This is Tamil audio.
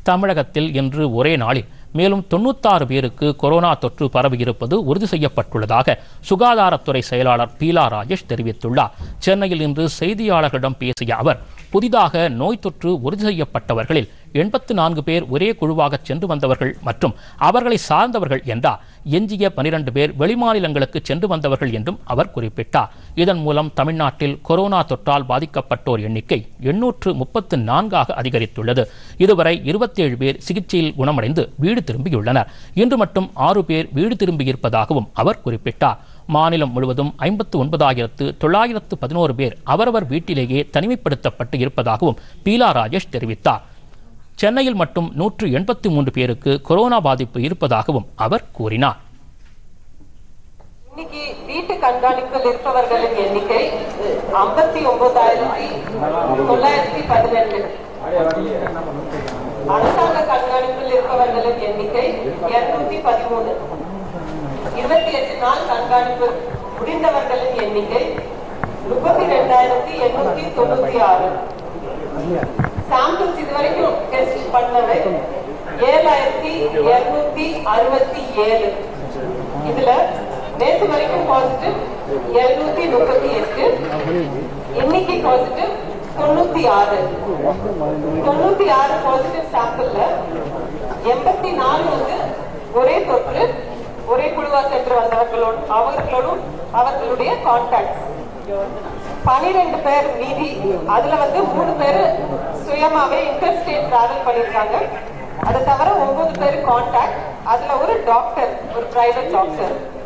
தமிழகத்தில் இன்று ஒரே நாளில் மேலும் தொண்ணூத்தாறு பேருக்கு கொரோனா தொற்று பரவியிருப்பது உறுதி செய்யப்பட்டுள்ளதாக சுகாதாரத்துறை செயலாளர் பீலா ராஜேஷ் தெரிவித்துள்ளார் சென்னையில் இன்று செய்தியாளர்களிடம் பேசிய அவர் புதிதாக நோய் தொற்று உறுதி செய்யப்பட்டவர்களில் எண்பத்து நான்கு பேர் ஒரே குழுவாக சென்று வந்தவர்கள் மற்றும் அவர்களை சார்ந்தவர்கள் என்றார் எஞ்சிய பனிரெண்டு பேர் வெளிமாநிலங்களுக்கு சென்று வந்தவர்கள் என்றும் அவர் குறிப்பிட்டார் இதன் மூலம் தமிழ்நாட்டில் கொரோனா தொற்றால் பாதிக்கப்பட்டோர் எண்ணிக்கை எண்ணூற்று முப்பத்து நான்காக அதிகரித்துள்ளது இதுவரை இருபத்தேழு பேர் சிகிச்சையில் குணமடைந்து வீடு திரும்பியுள்ளனர் இன்று மட்டும் ஆறு பேர் வீடு திரும்பியிருப்பதாகவும் அவர் குறிப்பிட்டார் மாநிலம் முழுவதும் ஐம்பத்து ஒன்பதாயிரத்து தொள்ளாயிரத்து பதினோரு பேர் அவரவர் வீட்டிலேயே தனிமைப்படுத்தப்பட்டு இருப்பதாகவும் பீலா ராஜேஷ் தெரிவித்தார் சென்னையில் மட்டும் நூற்று எண்பத்தி மூன்று பேருக்கு கொரோனா பாதிப்பு இருப்பதாகவும் அவர் கூறினார் இன்னைக்கு வீட்டு கண்காணிப்பில் இருப்பவர்களின் எண்ணிக்கை ஐம்பத்தி ஒன்பதாயிரத்தி தொள்ளாயிரத்தி பதினெட்டு அரசாங்க கண்காணிப்பில் இருப்பவர்களின் எண்ணிக்கை இருநூத்தி பதிமூணு இருபத்தி எட்டு நாள் கண்காணிப்பு முடிந்தவர்களின் எண்ணிக்கை முப்பத்தி ரெண்டாயிரத்தி எண்ணூத்தி தொண்ணூத்தி ஆறு சாம்பிள்ஸ் இதுவரைக்கும் டெஸ்ட் பண்ணவை ஏழாயிரத்தி இருநூத்தி அறுபத்தி ஏழு இதுல நேற்று வரைக்கும் பாசிட்டிவ் எழுநூத்தி முப்பத்தி எட்டு இன்னைக்கு பாசிட்டிவ் தொண்ணூத்தி ஆறு தொண்ணூத்தி ஆறு பாசிட்டிவ் சாம்பிள்ல எண்பத்தி நாலு வந்து ஒரே தொற்று ஒரே குழுவா சென்று வந்தவர்களோடு அவர்களோடும் அவர்களுடைய கான்டாக்ட் பனிரெண்டு பேர் மீதி அதுல வந்து மூணு பேர் சுயமாவே இன்டர் ஸ்டேட் டிராவல் பண்ணிருக்காங்க அதை தவிர ஒன்பது பேர் கான்டாக்ட் அதுல ஒரு டாக்டர் ஒரு பிரைவேட் டாக்டர்